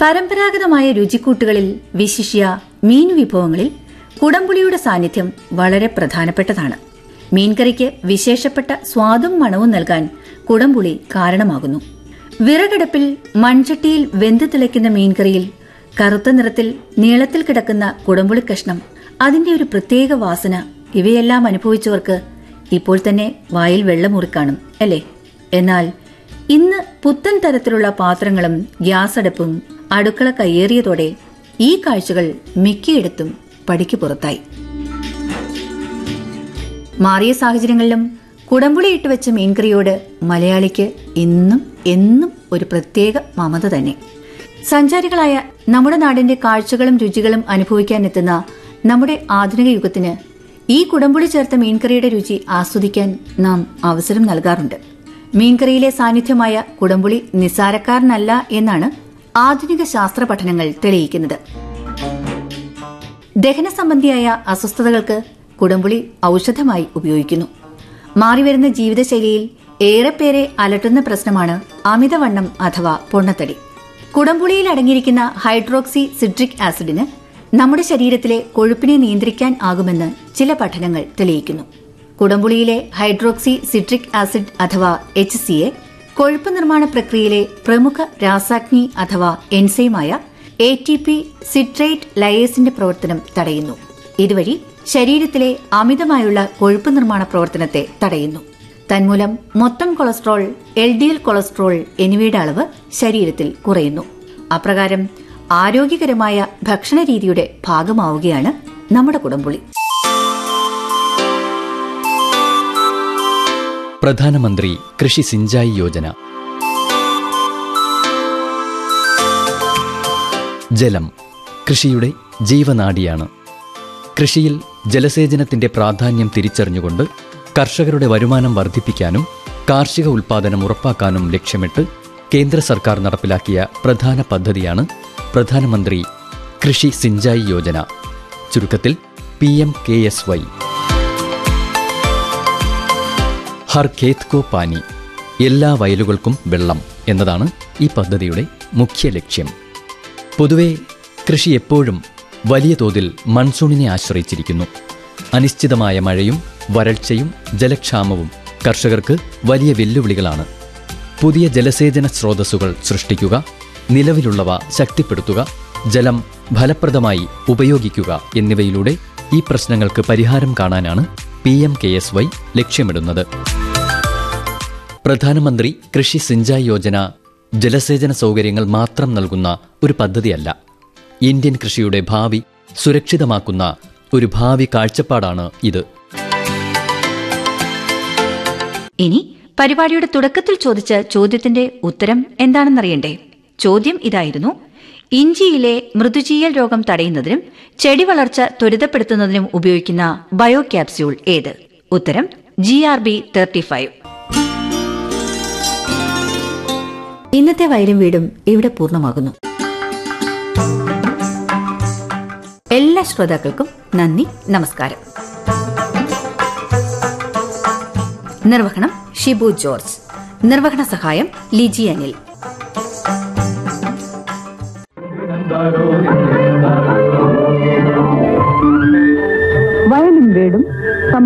പരമ്പരാഗതമായ രുചിക്കൂട്ടുകളിൽ വിശിഷ്യ മീൻ വിഭവങ്ങളിൽ കുടംപുളിയുടെ സാന്നിധ്യം വളരെ പ്രധാനപ്പെട്ടതാണ് മീൻകറിക്ക് വിശേഷപ്പെട്ട സ്വാദും മണവും നൽകാൻ കുടംപുളി കാരണമാകുന്നു വിറകടുപ്പിൽ മൺചട്ടിയിൽ വെന്ത് തിളയ്ക്കുന്ന മീൻകറിയിൽ കറുത്ത നിറത്തിൽ നീളത്തിൽ കിടക്കുന്ന കുടംപുളി കഷ്ണം അതിന്റെ ഒരു പ്രത്യേക വാസന ഇവയെല്ലാം അനുഭവിച്ചവർക്ക് ഇപ്പോൾ തന്നെ വായിൽ വെള്ളമുറിക്കാണും അല്ലേ എന്നാൽ ഇന്ന് പുത്തൻ തരത്തിലുള്ള പാത്രങ്ങളും ഗ്യാസ് അടുപ്പും അടുക്കള കയ്യേറിയതോടെ ഈ കാഴ്ചകൾ മിക്കയിടത്തും പടിക്ക് പുറത്തായി മാറിയ സാഹചര്യങ്ങളിലും കുടംപുളി ഇട്ട് വെച്ച മീൻകറിയോട് മലയാളിക്ക് ഇന്നും എന്നും ഒരു പ്രത്യേക മമത തന്നെ സഞ്ചാരികളായ നമ്മുടെ നാടിന്റെ കാഴ്ചകളും രുചികളും അനുഭവിക്കാനെത്തുന്ന നമ്മുടെ ആധുനിക യുഗത്തിന് ഈ കുടംപുളി ചേർത്ത മീൻകറിയുടെ രുചി ആസ്വദിക്കാൻ നാം അവസരം നൽകാറുണ്ട് മീൻകറിയിലെ സാന്നിധ്യമായ കുടംപുളി നിസ്സാരക്കാരനല്ല എന്നാണ് ആധുനിക ശാസ്ത്ര പഠനങ്ങൾ തെളിയിക്കുന്നത് ദഹന സംബന്ധിയായ അസ്വസ്ഥതകൾക്ക് കുടംപുളി ഔഷധമായി ഉപയോഗിക്കുന്നു മാറിവരുന്ന ജീവിതശൈലിയിൽ ഏറെപ്പേരെ അലട്ടുന്ന പ്രശ്നമാണ് അമിതവണ്ണം അഥവാ പൊണ്ണത്തടി കുടംപുളിയിൽ അടങ്ങിയിരിക്കുന്ന ഹൈഡ്രോക്സി സിട്രിക് ആസിഡിന് നമ്മുടെ ശരീരത്തിലെ കൊഴുപ്പിനെ നിയന്ത്രിക്കാൻ ആകുമെന്ന് ചില പഠനങ്ങൾ തെളിയിക്കുന്നു കുടംപുളിയിലെ ഹൈഡ്രോക്സി സിട്രിക് ആസിഡ് അഥവാ എച്ച് സി എ കൊഴുപ്പ് നിർമ്മാണ പ്രക്രിയയിലെ പ്രമുഖ രാസാഗ്നി അഥവാ എൻസൈമായ എ ടി പി സിട്രേറ്റ് ലയേസിന്റെ പ്രവർത്തനം തടയുന്നു ഇതുവഴി ശരീരത്തിലെ അമിതമായുള്ള കൊഴുപ്പ് നിർമ്മാണ പ്രവർത്തനത്തെ തടയുന്നു തന്മൂലം മൊത്തം cholesterol L D L cholesterol എന്നിവയുടെ അളവ് ശരീരത്തിൽ കുറയുന്നു അപ്രകാരം ആരോഗ്യകരമായ ഭക്ഷണ രീതിയുടെ ഭാഗമാവുകയാണ് നമ്മുടെ കുടംപുളി പ്രധാനമന്ത്രി കൃഷി സിഞ്ചായി യോജന ജലം കൃഷിയുടെ ജീവനാഡിയാണ് കൃഷിയിൽ ജലസേചനത്തിന്റെ പ്രാധാന്യം തിരിച്ചറിഞ്ഞുകൊണ്ട് കർഷകരുടെ വരുമാനം വർദ്ധിപ്പിക്കാനും കാർഷിക ഉൽപ്പാദനം ഉറപ്പാക്കാനും ലക്ഷ്യമിട്ട് കേന്ദ്ര സർക്കാർ നടപ്പിലാക്കിയ പ്രധാന പദ്ധതിയാണ് പ്രധാനമന്ത്രി കൃഷി സിഞ്ചായി യോജന ചുരുക്കത്തിൽ P M K S Y Har Khet Ko Pani എല്ലാ വയലുകൾക്കും വെള്ളം എന്നതാണ് ഈ പദ്ധതിയുടെ മുഖ്യ ലക്ഷ്യം പൊതുവെ കൃഷി എപ്പോഴും വലിയ തോതിൽ മൺസൂണിനെ ആശ്രയിച്ചിരിക്കുന്നു അനിശ്ചിതമായ മഴയും വരൾച്ചയും ജലക്ഷാമവും കർഷകർക്ക് വലിയ വെല്ലുവിളികളാണ് പുതിയ ജലസേചന സ്രോതസ്സുകൾ സൃഷ്ടിക്കുക നിലവിലുള്ളവ ശക്തിപ്പെടുത്തുക ജലം ഫലപ്രദമായി ഉപയോഗിക്കുക എന്നിവയിലൂടെ ഈ പ്രശ്നങ്ങൾക്ക് പരിഹാരം കാണാനാണ് P M K S Y ലക്ഷ്യമിടുന്നത് പ്രധാനമന്ത്രി കൃഷി സിഞ്ചായ് യോജന ജലസേചന സൗകര്യങ്ങൾ മാത്രം നൽകുന്ന ഒരു പദ്ധതിയല്ല ഇന്ത്യൻ കൃഷിയുടെ ഭാവി സുരക്ഷിതമാക്കുന്ന ഒരു ഭാവി കാഴ്ചപ്പാടാണ് ഇത് ഇനി പരിപാടിയുടെ തുടക്കത്തിൽ ചോദിച്ച ചോദ്യത്തിന്റെ ഉത്തരം എന്താണെന്നറിയണ്ടേ ചോദ്യം ഇതായിരുന്നു ഇഞ്ചിയിലെ മൃദുചീയൽ രോഗം തടയുന്നതിനും ചെടി വളർച്ച ത്വരിതപ്പെടുത്തുന്നതിനും ഉപയോഗിക്കുന്ന ബയോ ക്യാപ്സ്യൂൾ ഏത് ഉത്തരം G R B thirty five ഇന്നത്തെ വയലും വീടും ഇവിടെ പൂർണ്ണമാകുന്നു എല്ലാ ശ്രോതാക്കൾക്കും നന്ദി നമസ്കാരം നിർവഹണം ഷിബു ജോർജ് നിർവഹണ സഹായം ലിജി അനിൽ വയലും വീടും